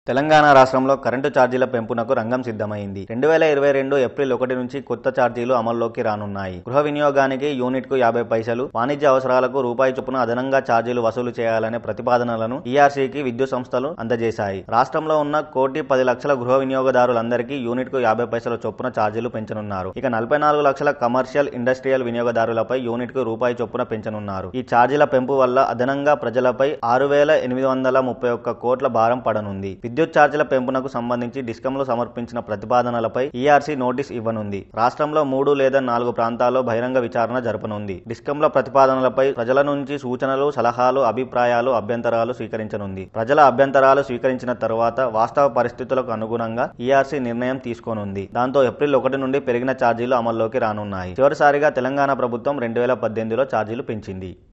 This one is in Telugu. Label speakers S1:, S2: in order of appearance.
S1: తెలంగాణ రాష్ట్రంలో కరెంటు ఛార్జీల పెంపునకు రంగం సిద్ధమైంది రెండు వేల ఇరవై రెండు ఏప్రిల్ ఒకటి నుంచి కొత్త ఛార్జీలు అమల్లోకి రానున్నాయి గృహ వినియోగానికి యూనిట్ కు యాభై పైసలు వాణిజ్య అవసరాలకు రూపాయి చొప్పున అదనంగా ఛార్జీలు వసూలు చేయాలనే ప్రతిపాదనలను ఈఆర్సీకి విద్యుత్ సంస్థలు అందజేశాయి రాష్ట్రంలో ఉన్న కోటి పది లక్షల గృహ వినియోగదారులందరికీ యూనిట్ కు యాభై పైసల చొప్పున ఛార్జీలు పెంచనున్నారు ఇక నలభై నాలుగు లక్షల కమర్షియల్ ఇండస్ట్రియల్ వినియోగదారులపై యూనిట్ కు రూపాయి చొప్పున పెంచనున్నారు ఈ ఛార్జీల పెంపు వల్ల అదనంగా ప్రజలపై ఆరు వేల ఎనిమిది వందల ముప్పై ఒక్క కోట్ల భారం పడనుంది విద్యుత్ ఛార్జీల పెంపునకు సంబంధించి డిస్కంలు సమర్పించిన ప్రతిపాదనలపై ఈఆర్సీ నోటీస్ ఇవ్వనుంది రాష్ట్రంలో మూడు లేదా నాలుగు ప్రాంతాల్లో బహిరంగ విచారణ జరపనుంది డిస్కంల ప్రతిపాదనలపై ప్రజల నుంచి సూచనలు సలహాలు అభిప్రాయాలు అభ్యంతరాలు స్వీకరించనుంది ప్రజల అభ్యంతరాలు స్వీకరించిన తర్వాత వాస్తవ పరిస్థితులకు అనుగుణంగా ఈఆర్సీ నిర్ణయం తీసుకోనుంది దాంతో ఏప్రిల్ ఒకటి నుండి పెరిగిన ఛార్జీలు అమల్లోకి రానున్నాయి చివరిసారిగా తెలంగాణ ప్రభుత్వం రెండు వేల పద్దెనిమిదిలో ఛార్జీలు పెంచింది